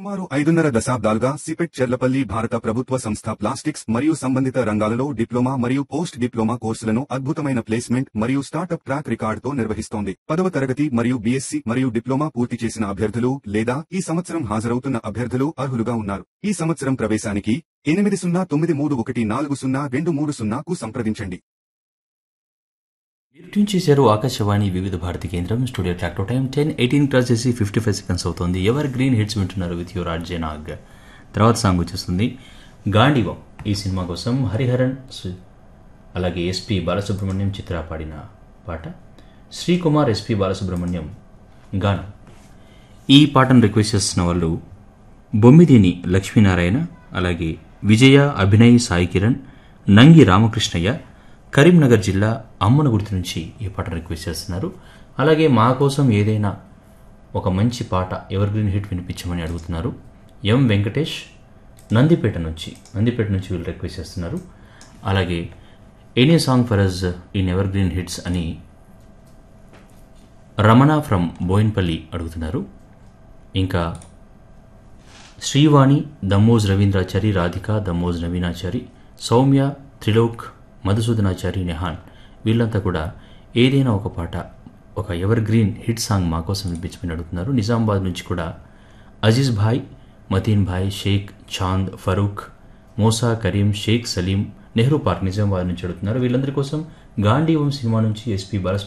సుమారు ఐదున్నర దశాబ్దాలుగా సిపెట్ చెర్లపల్లి భారత ప్రభుత్వ సంస్థ ప్లాస్టిక్స్ మరియు సంబంధిత రంగాలలో డిప్లొమా మరియు పోస్ట్ డిప్లొమా కోర్సులను అద్భుతమైన ప్లేస్మెంట్ మరియు స్టార్టప్ ట్రాక్ రికార్డుతో నిర్వహిస్తోంది పదవ తరగతి మరియు బీఎస్సీ మరియు డిప్లొమా పూర్తి చేసిన అభ్యర్థులు లేదా ఈ సంవత్సరం హాజరవుతున్న అభ్యర్థులు అర్హులుగా ఉన్నారు ఈ సంవత్సరం ప్రవేశానికి ఎనిమిది సున్నా తొమ్మిది మూడు ఒకటి నాలుగు సున్నా రెండు మూడు సున్నాకు సంప్రదించండి మీరు ట్యూన్ చేశారు ఆకాశవాణి వివిధ భారతి కేంద్రం studio track time ten eighteen cross చేసి ఫిఫ్టీ ఫైవ్ సెకండ్స్ అవుతుంది ఎవర్ గ్రీన్ హిట్స్ వింటున్నారు విత్ యువర్ ఆర్జే నాగ్ తర్వాత సాంగ్ వచ్చేస్తుంది గాంధీవం ఈ సినిమా కోసం హరిహరన్ సు- అలాగే ఎస్పి బాలసుబ్రహ్మణ్యం చిత్ర పాడిన పాట శ్రీకుమార్ ఎస్పి బాలసుబ్రహ్మణ్యం గానం ఈ పాటను రిక్వెస్ట్ చేస్తున్న వాళ్ళు బొమ్మిదిని లక్ష్మీనారాయణ అలాగే విజయ అభినయ్ సాయి కిరణ్ నంగి రామకృష్ణయ్య కరీంనగర్ జిల్లా అమ్మన గుర్తు నుంచి ఈ పాట రిక్వెస్ట్ చేస్తున్నారు అలాగే మా కోసం ఏదైనా ఒక మంచి పాట ఎవర్ గ్రీన్ హిట్ వినిపించమని అడుగుతున్నారు ఎం వెంకటేష్ నందిపేట నుంచి నందిపేట నుంచి వీళ్ళు రిక్వెస్ట్ చేస్తున్నారు అలాగే any song for us in evergreen hits అని రమణ ఫ్రమ్ బోయిన్పల్లి అడుగుతున్నారు ఇంకా శ్రీవాణి దమ్మోజ్ రవీంద్రాచారి రాధిక దమ్మోజ్ నవీనాచారి సౌమ్య త్రిలోక్ మధుసూదనాచారి నెహాన్ వీళ్ళంతా కూడా ఏదైనా ఒక పాట ఒక ఎవర్ గ్రీన్ హిట్ సాంగ్ మా కోసం వినిపించమని అడుగుతున్నారు నిజామాబాద్ నుంచి కూడా అజీజ్ భాయ్ మతీన్ భాయ్ షేక్ చాంద్ ఫరూక్ మోసా కరీం షేక్ సలీం నెహ్రూ పార్క్ నిజామాబాద్ నుంచి అడుగుతున్నారు వీళ్ళందరి కోసం గాంధీవం సినిమా నుంచి ఎస్పీ బాలసుబ్రహ్మణ్యం